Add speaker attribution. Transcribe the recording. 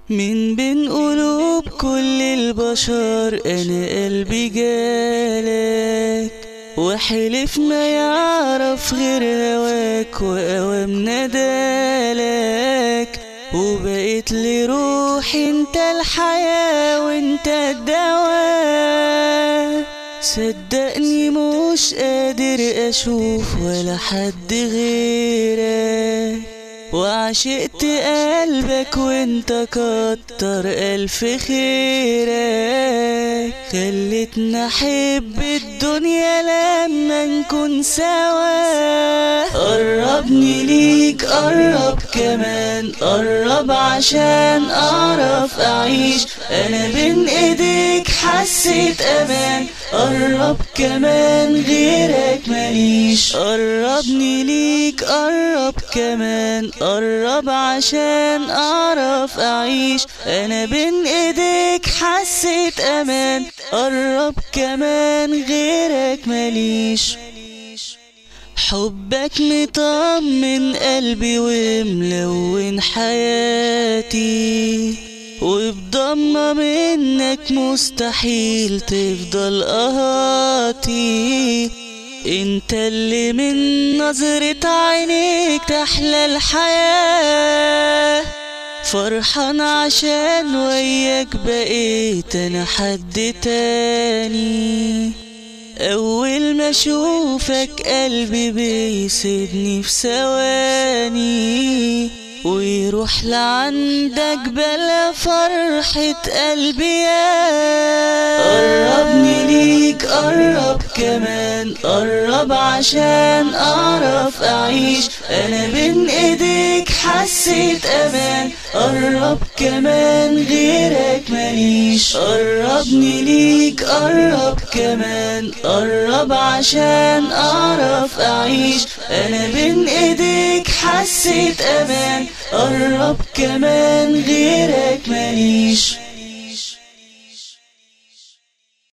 Speaker 1: من بين قلوب كل البشر انا قلبي جالك وحلف ما يعرف غير هواك وقوام ندالك وبقيت لي روحي انت الحياة وانت الدواء صدقني مش قادر اشوف ولا حد غيرك وعشقت قلبك وانت كتر الف خيرك خلتنا احب الدنيا لما نكون سوا قربني ليك قرب كمان قرب عشان اعرف اعيش انا بين ايديك حسيت امان قرب كمان غيرك ماليش قربني ليك قرب كمان قرب عشان اعرف اعيش انا بين ايديك حسيت امان قرب كمان غيرك ماليش حبك مطمن قلبي وملون حياتي وبضمة منك مستحيل تفضل قهاتي انت اللي من نظرة عينيك تحلى الحياة فرحان عشان وياك بقيت انا حد تاني اول ما اشوفك قلبي بيسيبني في ثواني ويروح لعندك بلا فرحة قلبي يا قربني ليك قرب كمان قرب عشان اعرف اعيش انا بين ايديك حسيت امان قرب كمان غيرك ماليش قربني ليك قرب كمان قرب عشان اعرف اعيش انا بين ايديك حسيت امان قرب كمان غيرك ماليش